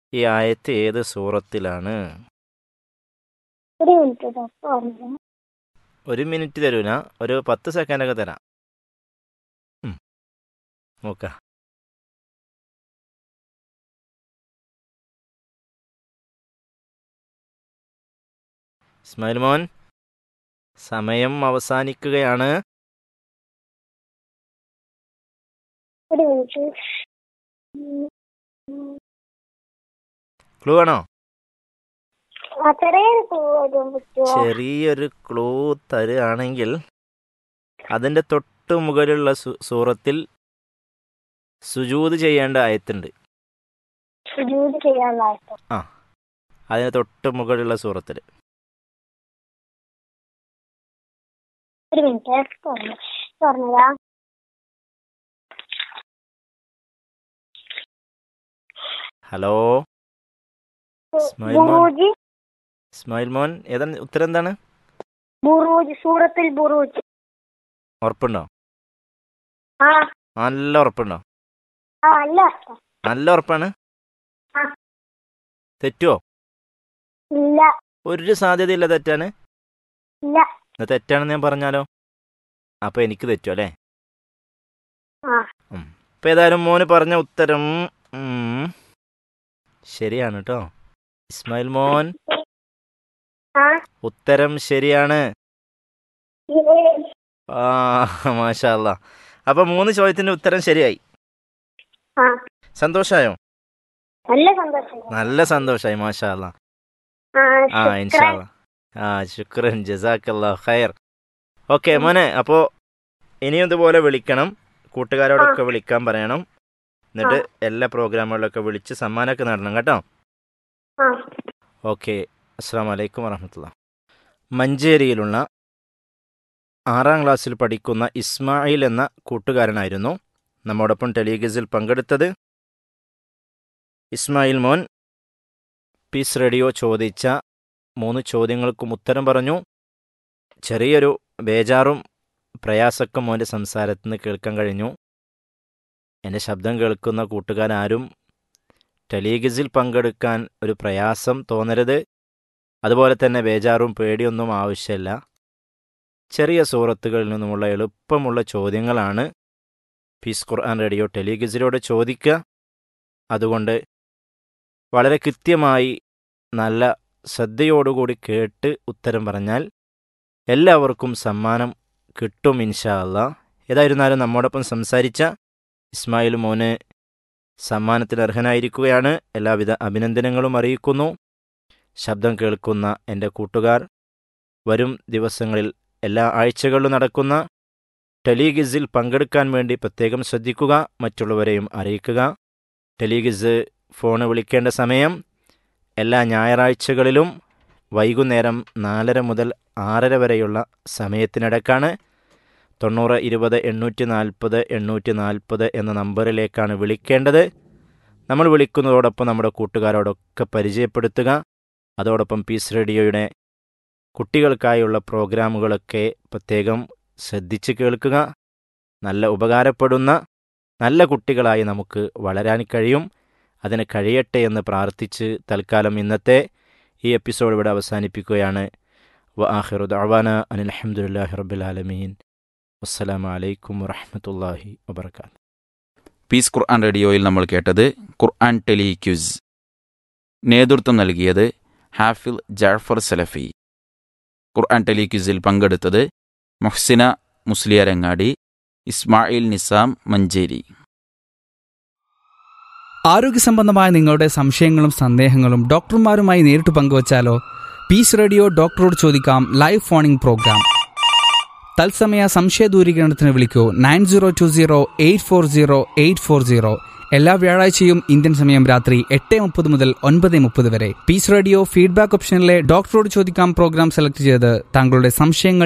ഈ ആയത്ത് ഏത് സൂറത്തിലാണ് ഒരു മിനിറ്റ് കേട്ടോ പറഞ്ഞു ഒരു മിനിറ്റ് തരൂല ഒരു പത്ത് സെക്കൻഡൊക്കെ തരാം ഉം. നോക്കാം ഇസ്മായിൽ മോൻ സമയം അവസാനിക്കുകയാണ് ഒരു മിനിറ്റ് ഉം, ഉം. ക്ലൂ ആണോ ആ ചെറിയൊരു തരാൻ പറ്റുമോ ചെറിയൊരു ക്ലൂ തരുകയാണെങ്കിൽ അതിൻ്റെ തൊട്ട് മുകളിലുള്ള സു- സൂറത്തിൽ സുജൂത് ചെയ്യേണ്ട ആയത്തുണ്ട് ജൂത് ചെയ്യാനായിട്ട് അതിന് തൊട്ട് മുകളിലുള്ള സൂറത്തിൽ ഒരു മിനിറ്റ് പറഞ്ഞു പറഞ്ഞതാ ഹലോ ഇസ്മായിൽ മോൻ. ബുറൂജ് ഇസ്മായിൽ മോൻ ഏതാണ് ഉത്തരം എന്താണ് ബുറൂജ് സൂറത്തിൽ ബുറൂജ് ഉറപ്പുണ്ടോ ആ നല്ല ഉറപ്പുണ്ടോ ആ അല്ല നല്ല ഉറപ്പാണ് ആ. തെറ്റുവോ ഇല്ല ഒരു സാധ്യതയില്ല തെറ്റാണ് ഇല്ല എന്നാ തെറ്റാണെന്ന് ഞാൻ പറഞ്ഞാലോ അപ്പൊ എനിക്ക് തെറ്റു അല്ലേ ആ ഇപ്പൊ ഏതായാലും മോന് പറഞ്ഞ ഉത്തരം ഉം, ശരിയാണ് കേട്ടോ ഇസ്മായിൽ മോൻ ആ ഉത്തരം ശരിയാണ് ഇത് ആ മാഷാ അല്ലാ അപ്പൊ മൂന്ന് ചോദ്യത്തിന്റെ ഉത്തരം ശരിയായി ആ സന്തോഷായോ നല്ല സന്തോഷം നല്ല സന്തോഷായി മാഷാ അല്ലാ ആ ആ ശുക്രൻ. ഇൻഷാല്ല ആ ശുക്രൻ ജസാക്കല്ലാ ഖൈർ ഓക്കെ മോനെ അപ്പോൾ ഇനിയും ഇതുപോലെ വിളിക്കണം കൂട്ടുകാരോടൊക്കെ വിളിക്കാൻ പറയണം എന്നിട്ട് എല്ലാ പ്രോഗ്രാമുകളിലൊക്കെ വിളിച്ച് സമ്മാനമൊക്കെ നേടണം കേട്ടോ ആ ഓക്കെ അസ്സാം വലൈക്കും വറഹമത്തുള്ള മഞ്ചേരിയിലുള്ള ആറാം ക്ലാസ്സിൽ പഠിക്കുന്ന ഇസ്മായിൽ എന്ന കൂട്ടുകാരനായിരുന്നു നമ്മോടൊപ്പം ടെലിഗസിൽ പങ്കെടുത്തത് ഇസ്മായിൽ മോൻ പീസ് റേഡിയോ ചോദിച്ച മൂന്ന് ചോദ്യങ്ങൾക്കും ഉത്തരം പറഞ്ഞു ചെറിയൊരു ബേജാറും പ്രയാസക്കും മോൻ്റെ സംസാരത്തിൽ നിന്ന് കേൾക്കാൻ കഴിഞ്ഞു എൻ്റെ ശബ്ദം കേൾക്കുന്ന കൂട്ടുകാരാരും ടെലിഗസിൽ പങ്കെടുക്കാൻ ഒരു പ്രയാസം തോന്നരുത് അതുപോലെ തന്നെ ബേജാറും പേടിയൊന്നും ആവശ്യമില്ല ചെറിയ സൂറത്തുകളിൽ നിന്നുമുള്ള എളുപ്പമുള്ള ചോദ്യങ്ങളാണ് പീസ് ഖുർആൻ റേഡിയോ ടെലിഗസിലൂടെ ചോദിക്കുക അതുകൊണ്ട് വളരെ കൃത്യമായി നല്ല ശ്രദ്ധയോടുകൂടി കേട്ട് ഉത്തരം പറഞ്ഞാൽ എല്ലാവർക്കും സമ്മാനം കിട്ടും ഇൻഷാ അല്ലാ ഏതായിരുന്നാലും നമ്മോടൊപ്പം സംസാരിച്ച ഇസ്മായിൽ മോന് സമ്മാനത്തിന് അർഹനായിരിക്കുകയാണ് എല്ലാവിധ അഭിനന്ദനങ്ങളും അറിയിക്കുന്നു ശബ്ദം കേൾക്കുന്ന എൻ്റെ കൂട്ടുകാർ വരും ദിവസങ്ങളിൽ എല്ലാ ആഴ്ചകളിലും നടക്കുന്ന ടെലിഗിസിൽ പങ്കെടുക്കാൻ വേണ്ടി പ്രത്യേകം ശ്രദ്ധിക്കുക മറ്റുള്ളവരെയും അറിയിക്കുക ടെലിഗിസ് ഫോണ് വിളിക്കേണ്ട സമയം എല്ലാ ഞായറാഴ്ചകളിലും വൈകുന്നേരം നാലര മുതൽ ആറര വരെയുള്ള സമയത്തിനിടക്കാണ് തൊണ്ണൂറ് ഇരുപത് എണ്ണൂറ്റി നാൽപ്പത് എണ്ണൂറ്റി നാൽപ്പത് എന്ന നമ്പറിലേക്കാണ് വിളിക്കേണ്ടത് നമ്മൾ വിളിക്കുന്നതോടൊപ്പം നമ്മുടെ കൂട്ടുകാരോടൊക്കെ പരിചയപ്പെടുത്തുക അതോടൊപ്പം പീസ് റേഡിയോയുടെ കുട്ടികൾക്കായുള്ള പ്രോഗ്രാമുകളൊക്കെ പ്രത്യേകം ശ്രദ്ധിച്ച് കേൾക്കുക നല്ല ഉപകാരപ്പെടുന്ന നല്ല കുട്ടികളായി നമുക്ക് വളരാൻ കഴിയും അതിന് കഴിയട്ടെ എന്ന് പ്രാർത്ഥിച്ച് തൽക്കാലം ഇന്നത്തെ ഈ എപ്പിസോഡ് ഇവിടെ അവസാനിപ്പിക്കുകയാണ് വ ആഹിറു ദഅവാന അനിൽ അൽഹംദുലില്ലാഹി റബ്ബിൽ ആലമീൻ അസ്സലാമു അലൈക്കും വറഹ്മത്തുള്ളാഹി വബർക്കാത്തു പീസ് ഖുർആൻ റേഡിയോയിൽ നമ്മൾ കേട്ടത് ഖുർആൻ ടെലി ക്യൂസ് നേതൃത്വം നൽകിയത് ഹാഫിൽ ജാഫർ സലഫി ഖുർആൻ ടെലി ക്യൂസിൽ പങ്കെടുത്തത് മൊഹ്സിന മുസ്ലിയാരങ്ങാടി ഇസ്മായിൽ നിസാം മഞ്ചേരി ആരോഗ്യസംബന്ധമായ നിങ്ങളുടെ സംശയങ്ങളും സന്ദേഹങ്ങളും ഡോക്ടർമാരുമായി നേരിട്ട് പങ്കുവച്ചാലോ പീസ് റേഡിയോ ഡോക്ടറോട് ചോദിക്കാം ലൈവ് ഫോണിംഗ് പ്രോഗ്രാം തത്സമയ സംശയ ദൂരീകരണത്തിന് വിളിക്കൂ nine zero two zero eight four zero eight four zero എല്ലാ വ്യാഴാഴ്ചയും ഇന്ത്യൻ സമയം രാത്രി എട്ട് മുപ്പത് മുതൽ ഒൻപത് മുപ്പത് വരെ പീസ് റേഡിയോ ഫീഡ്ബാക്ക് ഓപ്ഷനിലെ ഡോക്ടറോട് ചോദിക്കാം പ്രോഗ്രാം സെലക്ട് ചെയ്ത് താങ്കളുടെ സംശയങ്ങൾ